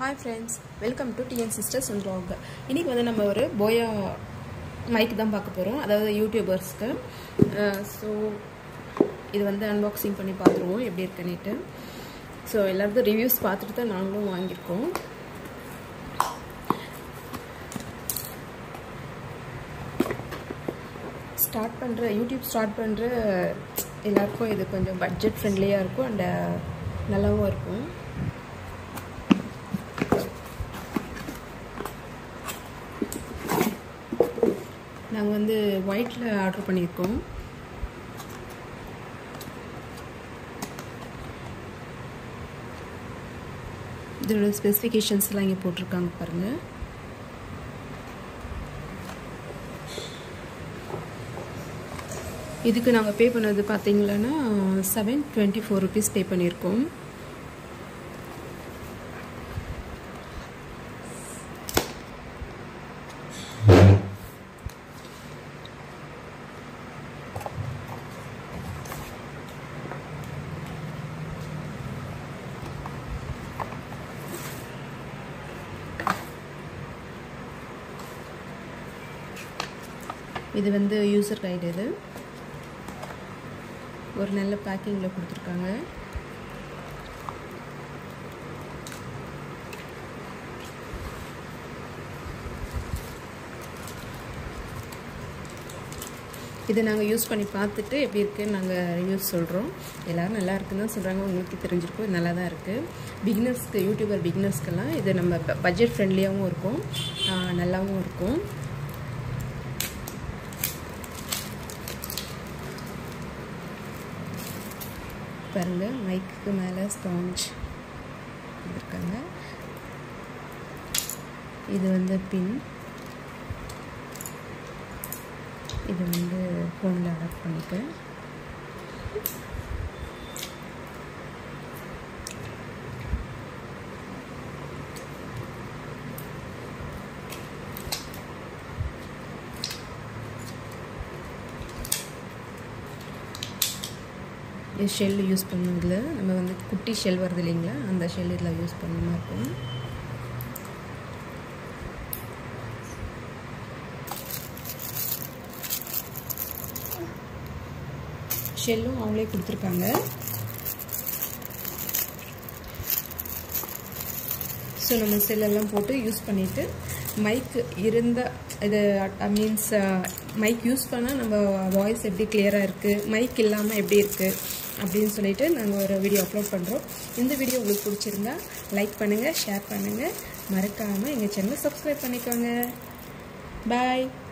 hi friends welcome to TN sisters and vlog இன்றைக்கி வந்து நம்ம ஒரு போயா மைக் தான் பார்க்க போகிறோம் அதாவது யூடியூபர்ஸ்க்கு ஸோ இது வந்து அன்பாக்சிங் பண்ணி பார்த்துருவோம் எப்படி இருக்குன்னுட்டு ஸோ எல்லாருக்கும் ரிவ்யூஸ் பார்த்துட்டு தான் நாங்களும் வாங்கியிருக்கோம் ஸ்டார்ட் பண்ணுற யூடியூப் ஸ்டார்ட் பண்ணுற எல்லாருக்கும் இது கொஞ்சம் பட்ஜெட் ஃப்ரெண்ட்லியாக இருக்கும் அண்ட் நல்லாவும் இருக்கும் நாங்கள் வந்து ஒயிட்டில் ஆர்டர் பண்ணியிருக்கோம் இதோட ஸ்பெசிஃபிகேஷன்ஸ்லாம் இங்கே போட்டிருக்காங்க பாருங்கள் இதுக்கு நாங்கள் பே பண்ணது பார்த்தீங்கன்னா seven twenty four rupees pay பண்ணியிருக்கோம் இது வந்து யூசர் கைடு இது ஒரு நல்ல பேக்கிங்கில் கொடுத்துருக்காங்க இதை நாங்கள் யூஸ் பண்ணி பார்த்துட்டு எப்படி இருக்குன்னு நாங்கள் ரிவ்யூஸ் சொல்கிறோம் எல்லோரும் நல்லா இருக்குன்னு தான் சொல்கிறாங்க உங்களுக்கு தெரிஞ்சிருக்கும் இது நல்லா தான் இருக்குது பிகினர்ஸ்க்கு யூடியூபர் பிகினர்ஸ்க்கெல்லாம் இது நம்ம பட்ஜெட் ஃப்ரெண்ட்லியாகவும் இருக்கும் நல்லாவும் இருக்கும் பாருங்கள் மைக்கு மேலே ஸ்பாஞ்ச் கொடுத்துருக்காங்க இது வந்து பின் இது வந்து ஃபோனில் அடாப்ட் பண்ணிப்பேன் ஷெல் யூஸ் பண்ணணும் இதில் நம்ம வந்து குட்டி ஷெல் வருது இல்லைங்களா அந்த ஷெல் இதில் யூஸ் பண்ணணுமா இருக்கும் ஷெல்லும் அவங்களே கொடுத்துருக்காங்க ஸோ நம்ம செல்லெல்லாம் போட்டு யூஸ் பண்ணிவிட்டு மைக் இருந்த இது மீன்ஸ் மைக் யூஸ் பண்ணால் நம்ம வாய்ஸ் எப்படி கிளியராக இருக்குது மைக் இல்லாமல் எப்படி இருக்குது அப்படின்னு சொல்லிட்டு நாங்கள் ஒரு வீடியோ அப்லோட் பண்ணுறோம் இந்த வீடியோ உங்களுக்கு பிடிச்சிருந்தா லைக் பண்ணுங்கள் ஷேர் பண்ணுங்கள் மறக்காமல் எங்கள் சேனலை சப்ஸ்கிரைப் பண்ணிக்கோங்க பாய்